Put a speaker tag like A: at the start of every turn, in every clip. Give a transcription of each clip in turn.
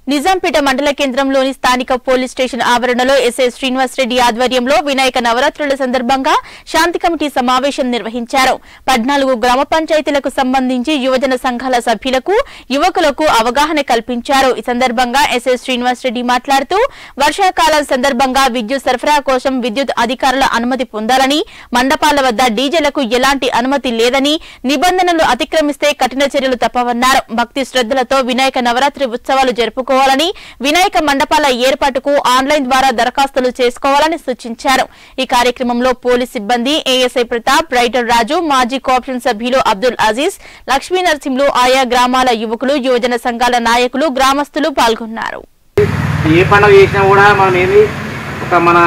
A: నిజాంపేట మండల కేంద్రంలోని స్థానిక పోలీస్ స్టేషన్ ఆవరణలో ఎస్ఐ శ్రీనివాస్ రెడ్డి ఆధ్వర్యంలో వినాయక నవరాత్రుల సందర్భంగా శాంతి కమిటీ సమావేశం నిర్వహించారు పద్నాలుగు గ్రామ పంచాయతీలకు సంబంధించి యువజన సంఘాల సభ్యులకు యువకులకు అవగాహన కల్పించారు ఈ సందర్భంగా ఎస్ఐ శ్రీనివాస్ రెడ్డి మాట్లాడుతూ వర్షాకాలం సందర్భంగా విద్యుత్ సరఫరా కోసం విద్యుత్ అధికారుల అనుమతి పొందాలని మండపాల వద్ద డీజేలకు ఎలాంటి అనుమతి లేదని నిబంధనలు అతిక్రమిస్తే కఠిన చర్యలు తప్పవన్నారు భక్తి శ్రద్ధలతో వినాయక నవరాత్రి ఉత్సవాలు జరుపుకోవాలని వినాయక మండపాల ఏర్పాటుకు ఆన్లైన్ ద్వారా దరఖాస్తులు చేసుకోవాలని సూచించారు ఈ కార్యక్రమంలో పోలీస్ సిబ్బంది ఏఎస్ఐ ప్రతాప్ రైటర్ రాజు మాజీ కోఆప్షన్ సభ్యులు అబ్దుల్ అజీజ్ లక్ష్మీ నరసింహులు ఆయా గ్రామాల యువకులు యువజన సంఘాల నాయకులు గ్రామస్తులు పాల్గొన్నారు
B: ఏ పండుగ చేసినా కూడా మనం ఏది ఒక మన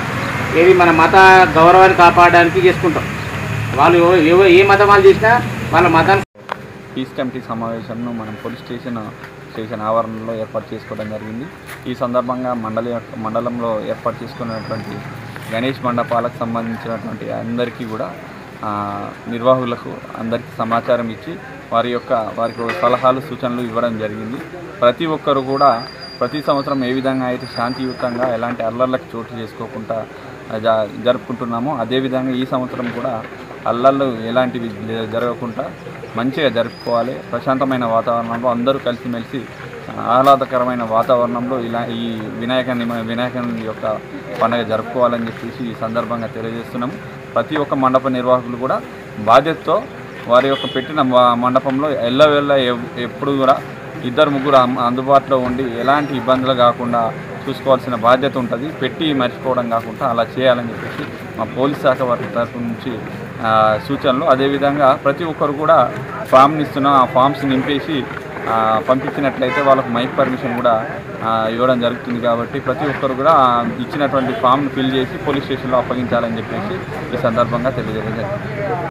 B: ఏది మన మత గౌరవాన్ని కాపాడడానికి చేసుకుంటాం వాళ్ళు ఎవ- ఎవ- ఏ మతం వాళ్ళు చేసినా వాళ్ళ మతాన్ని
C: పీస్ కమిటీ సమావేశంను మనం పోలీస్ స్టేషన్ స్టేషన్ ఆవరణలో ఏర్పాటు చేసుకోవడం జరిగింది ఈ సందర్భంగా మండలి యొక్క- మండలంలో ఏర్పాటు చేసుకున్నటువంటి గణేష్ మండపాలకు సంబంధించినటువంటి అందరికీ కూడా ఆ, నిర్వాహకులకు అందరికీ సమాచారం ఇచ్చి వారి యొక్క వారికి సలహాలు సూచనలు ఇవ్వడం జరిగింది ప్రతి ఒక్కరు కూడా ప్రతి సంవత్సరం ఏ విధంగా అయితే శాంతియుతంగా ఎలాంటి అల్లర్లకు చోటు చేసుకోకుండా జ- జరుపుకుంటున్నామో అదేవిధంగా ఈ సంవత్సరం కూడా అల్లర్లు ఎలాంటివి జ- జరగకుండా మంచిగా జరుపుకోవాలి ప్రశాంతమైన వాతావరణంలో అందరూ కలిసిమెలిసి ఆహ్లాదకరమైన వాతావరణంలో ఇలా ఈ వినాయక నిమ- వినాయకుని యొక్క పండుగ జరుపుకోవాలని చెప్పేసి ఈ సందర్భంగా తెలియజేస్తున్నాము ప్రతి ఒక్క మండప నిర్వాహకులు కూడా బాధ్యతతో వారి యొక్క పెట్టిన మ- మండపంలో ఎల్లవేళ్ళ ఎవ్- ఎప్పుడు కూడా ఇద్దరు ముగ్గురు అమ్- అందుబాటులో ఉండి ఎలాంటి ఇబ్బందులు కాకుండా చూసుకోవాల్సిన బాధ్యత ఉంటుంది పెట్టి మర్చిపోవడం కాకుండా అలా చేయాలని చెప్పేసి మా పోలీస్ శాఖ వారి తరఫు నుంచి ఆ, సూచనలు అదేవిధంగా ప్రతి ఒక్కరు కూడా ఫామ్ని ఇస్తున్నాం ఆ ఫామ్స్ నింపేసి ఆ, పంపించినట్లయితే వాళ్ళకు మైక్ పర్మిషన్ కూడా ఆ, ఇవ్వడం జరుగుతుంది కాబట్టి ప్రతి ఒక్కరు కూడా ఆ ఇచ్చినటువంటి ఫామ్ని ఫిల్ చేసి పోలీస్ స్టేషన్లో అప్పగించాలని చెప్పేసి ఈ సందర్భంగా తెలియజేయడం జరిగింది